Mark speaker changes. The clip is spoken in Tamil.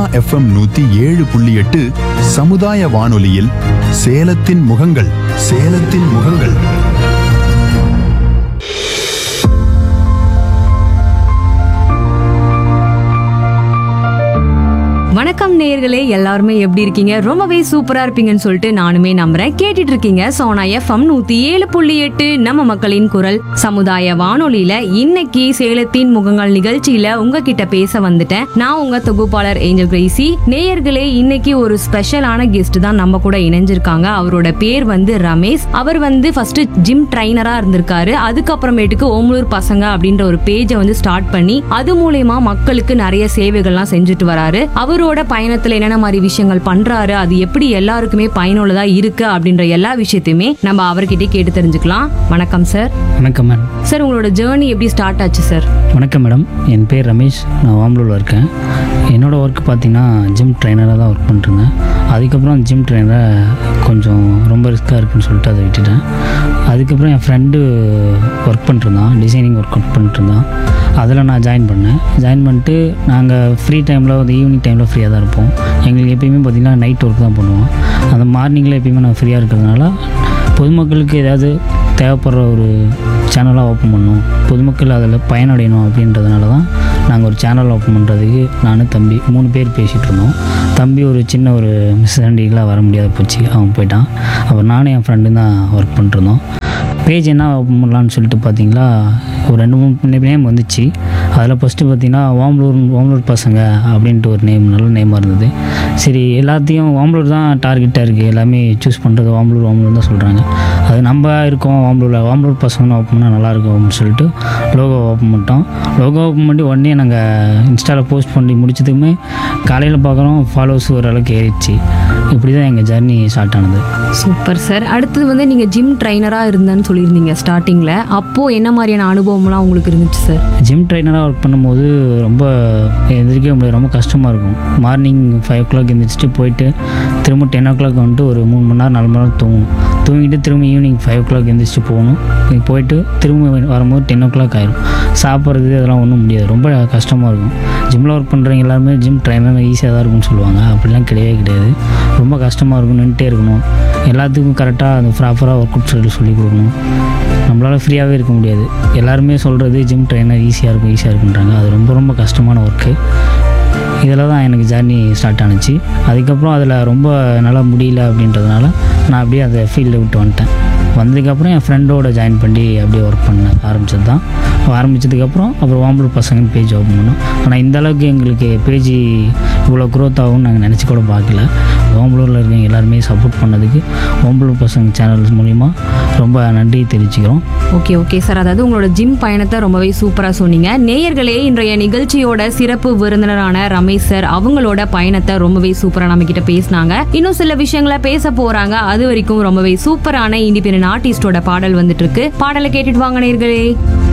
Speaker 1: எஃப்எம் நூத்தி ஏழு புள்ளி எட்டு சமுதாய வானொலியில் சேலத்தின் முகங்கள் சேலத்தின் முகங்கள்
Speaker 2: வணக்கம் நேயர்களே எல்லாருமே எப்படி இருக்கீங்க ரொம்பவே சூப்பரா இருப்பீங்கன்னு சொல்லிட்டு நானுமே நம்புறேன் கேட்டுட்டு இருக்கீங்க சோனா எஃப்எம் நூத்தி ஏழு புள்ளி எட்டு நம்ம மக்களின் குரல் சமுதாய வானொலியில இன்னைக்கு சேலத்தின் முகங்கள் நிகழ்ச்சியில உங்ககிட்ட பேச வந்துட்டேன் நான் உங்க தொகுப்பாளர் ஏஞ்சல் கிரேசி நேயர்களே இன்னைக்கு ஒரு ஸ்பெஷலான கெஸ்ட் தான் நம்ம கூட இணைஞ்சிருக்காங்க அவரோட பேர் வந்து ரமேஷ் அவர் வந்து ஃபர்ஸ்ட் ஜிம் ட்ரைனரா இருந்திருக்காரு அதுக்கப்புறமேட்டுக்கு ஓமலூர் பசங்க அப்படின்ற ஒரு பேஜை வந்து ஸ்டார்ட் பண்ணி அது மூலயமா மக்களுக்கு நிறைய சேவைகள்லாம் செஞ்சுட்டு வராரு அவரோட பயணத்துல என்னென்ன மாதிரி விஷயங்கள் பண்றாரு அது எப்படி எல்லாருக்குமே பயனுள்ளதா இருக்கு அப்படின்ற எல்லா விஷயத்தையுமே நம்ம அவர்கிட்ட கேட்டு தெரிஞ்சுக்கலாம் வணக்கம் சார்
Speaker 3: வணக்கம் மேம்
Speaker 2: சார் உங்களோட ஜேர்னி எப்படி ஸ்டார்ட் ஆச்சு சார்
Speaker 3: வணக்கம் மேடம் என் பேர் ரமேஷ் நான் வாம்பலூரில் இருக்கேன் என்னோடய ஒர்க் பார்த்தீங்கன்னா ஜிம் ட்ரைனராக தான் ஒர்க் பண்ணிட்டுருந்தேன் அதுக்கப்புறம் ஜிம் ட்ரைனரை கொஞ்சம் ரொம்ப ரிஸ்க்காக இருக்குன்னு சொல்லிட்டு அதை விட்டுட்டேன் அதுக்கப்புறம் என் ஃப்ரெண்டு ஒர்க் பண்ணிட்டுருந்தான் டிசைனிங் ஒர்க் ஒர்க் பண்ணிட்டுருந்தான் அதில் நான் ஜாயின் பண்ணேன் ஜாயின் பண்ணிட்டு நாங்கள் ஃப்ரீ டைமில் வந்து ஈவினிங் டைமில் ஃப்ரீயாக தான் இருப்போம் எங்களுக்கு எப்பயுமே பார்த்திங்கன்னா நைட் ஒர்க் தான் பண்ணுவோம் அந்த மார்னிங்கில் எப்பயுமே நான் ஃப்ரீயாக இருக்கிறதுனால பொதுமக்களுக்கு ஏதாவது தேவைப்படுற ஒரு சேனலாக ஓப்பன் பண்ணோம் பொதுமக்கள் அதில் பயனடையணும் அப்படின்றதுனால தான் நாங்கள் ஒரு சேனல் ஓப்பன் பண்ணுறதுக்கு நானும் தம்பி மூணு பேர் பேசிகிட்டு இருந்தோம் தம்பி ஒரு சின்ன ஒரு மிஸ் ஹேண்டிலாக வர முடியாத போச்சு அவன் போயிட்டான் அப்புறம் நானும் என் ஃப்ரெண்டும் தான் ஒர்க் பண்ணிட்டுருந்தோம் பேஜ் என்ன ஓப்பன் பண்ணலான்னு சொல்லிட்டு பார்த்தீங்களா ஒரு ரெண்டு மூணு நேம் வந்துச்சு அதில் ஃபஸ்ட்டு பார்த்தீங்கன்னா ஓம்பலூர் ஓம்பலூர் பசங்க அப்படின்ட்டு ஒரு நேம் நல்ல நேமாக இருந்தது சரி எல்லாத்தையும் ஓம்பலூர் தான் டார்கெட்டாக இருக்குது எல்லாமே சூஸ் பண்ணுறது ஓம்பலூர் ஓம்பலூர் தான் சொல்கிறாங்க அது நம்ம இருக்கோம் ஓம்பலூரில் ஓம்பலூர் பசங்கன்னு ஓப்பன் பண்ணால் நல்லாயிருக்கும் அப்படின்னு சொல்லிட்டு லோகோ ஓப்பன் பண்ணிட்டோம் லோகோ ஓப்பன் பண்ணி உடனே நாங்கள் இன்ஸ்டாவில் போஸ்ட் பண்ணி முடிச்சதுக்குமே காலையில் பார்க்குறோம் ஃபாலோவர்ஸ் ஓரளவுக்கு ஏறிடுச்சு இப்படி தான் எங்கள் ஜர்னி ஸ்டார்ட் ஆனது
Speaker 2: சூப்பர் சார் அடுத்தது வந்து நீங்க ஜிம் ட்ரைனரா இருந்தேன்னு சொல்லியிருந்தீங்க ஸ்டார்டிங்ல அப்போ என்ன மாதிரியான அனுபவம்லாம் உங்களுக்கு இருந்துச்சு சார்
Speaker 3: ஜிம் ட்ரைனராக ஒர்க் பண்ணும்போது ரொம்ப எந்திரிக்கவே முடியாது ரொம்ப கஷ்டமாக இருக்கும் மார்னிங் ஃபைவ் ஓ கிளாக் எந்திரிச்சிட்டு போயிட்டு திரும்ப டென் ஓ கிளாக் வந்துட்டு ஒரு மூணு மணி நேரம் நாலு மணி நேரம் தூங்கணும் தூங்கிட்டு திரும்ப ஈவினிங் ஃபைவ் ஓ கிளாக் எந்திரிச்சிட்டு போகணும் இங்க போயிட்டு திரும்ப வரும்போது டென் ஓ கிளாக் ஆயிரும் சாப்பிட்றது அதெல்லாம் ஒன்றும் முடியாது ரொம்ப கஷ்டமாக இருக்கும் ஜிம்மில் ஒர்க் பண்ணுறவங்க எல்லாருமே ஜிம் ட்ரைனர் ஈஸியாக தான் இருக்கும்னு சொல்லுவாங்க அப்படிலாம் கிடையவே கிடையாது ரொம்ப கஷ்டமாக இருக்கும் நின்றுட்டே இருக்கணும் எல்லாத்துக்கும் கரெக்டாக அந்த ப்ராப்பராக ஒர்க் அவுட் சொல்லி சொல்லி கொடுக்கணும் நம்மளால் ஃப்ரீயாகவே இருக்க முடியாது எல்லாருமே சொல்கிறது ஜிம் ட்ரைனர் ஈஸியாக இருக்கும் ஈஸியாக இருக்குன்றாங்க அது ரொம்ப ரொம்ப கஷ்டமான ஒர்க்கு இதில் தான் எனக்கு ஜர்னி ஸ்டார்ட் ஆனுச்சு அதுக்கப்புறம் அதில் ரொம்ப நல்லா முடியல அப்படின்றதுனால நான் அப்படியே அந்த ஃபீல்டை விட்டு வந்துட்டேன் வந்ததுக்கப்புறம் என் ஃப்ரெண்டோட ஜாயின் பண்ணி அப்படியே ஒர்க் பண்ண ஆரம்பிச்சது தான் ஆரம்பித்ததுக்கப்புறம் அப்புறம் ஓம்பலூர் பசங்கன்னு பேஜ் ஓப்பன் பண்ணோம் ஆனால் இந்த அளவுக்கு எங்களுக்கு பேஜ் இவ்வளோ க்ரோத் ஆகும்னு நாங்கள் நினச்சி கூட பார்க்கல ஓம்பலூரில் இருக்கவங்க எல்லாருமே சப்போர்ட் பண்ணதுக்கு ஓம்பலூர் பசங்க சேனல்ஸ் மூலிமா ரொம்ப நன்றி தெரிவிச்சுக்கிறோம்
Speaker 2: ஓகே ஓகே சார் அதாவது உங்களோட ஜிம் பயணத்தை ரொம்பவே சூப்பரா சொன்னீங்க நேயர்களே இன்றைய நிகழ்ச்சியோட சிறப்பு விருந்தினரான ரமேஷ் சார் அவங்களோட பயணத்தை ரொம்பவே சூப்பரா நம்ம கிட்ட பேசினாங்க இன்னும் சில விஷயங்களை பேச போறாங்க அது வரைக்கும் ரொம்பவே சூப்பரான இண்டிபெண்டன்ட் ஆர்டிஸ்டோட பாடல் வந்துட்டு இருக்கு பாடலை கேட்டுட்டு வாங்க நேயர்களே